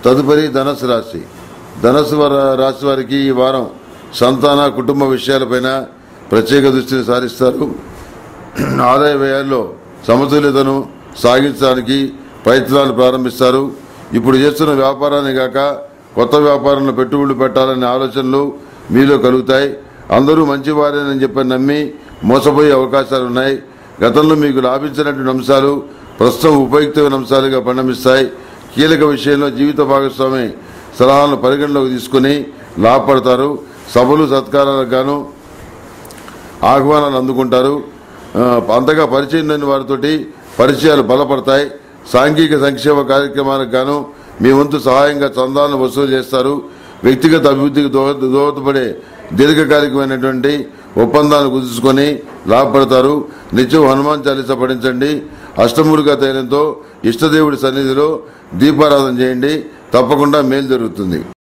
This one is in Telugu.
తదుపరి ధనస్సు రాశి ధనస్సు వార- రాశి వారికి ఈ వారం సంతాన కుటుంబ విషయాలపైన ప్రత్యేక దృష్టిని సారిస్తారు ఆదాయ వ్యయాల్లో సమతుల్యతను సాగించడానికి ప్రయత్నాలు ప్రారంభిస్తారు ఇప్పుడు చేస్తున్న వ్యాపారాన్ని కాక కొత్త వ్యాపారంలో పెట్టుబడులు పెట్టాలనే ఆలోచనలు మీలో కలుగుతాయి అందరూ మంచివారేనని చెప్పి నమ్మి మోసపోయే అవకాశాలు ఉన్నాయి గతంలో మీకు లాభించినటువంటి అంశాలు ప్రస్తుతం ఉపయుక్తమైన అంశాలుగా పరిణమిస్తాయి కీలక విషయంలో జీవిత భాగస్వామి సలహాలను పరిగణలోకి తీసుకుని లాభపడతారు సభలు సత్కారాలకు గాను ఆహ్వానాలు అందుకుంటారు ఆ, అంతగా పరిచయం లేని వారితోటి పరిచయాలు బలపడతాయి సాంఘిక సంక్షేమ కార్యక్రమాలకు గాను మీ వంతు సహాయంగా చందాలను వసూలు చేస్తారు వ్యక్తిగత అభివృద్ధికి దోహద దోహదపడే దీర్ఘకాలికమైనటువంటి ఒప్పందాలు కుదుర్చుకొని లాభపడతారు నిత్యం హనుమాన్ చాలీస పఠించండి అష్టముడిగా తైలంతో ఇష్టదేవుడి సన్నిధిలో దీపారాధన చేయండి తప్పకుండా మేలు జరుగుతుంది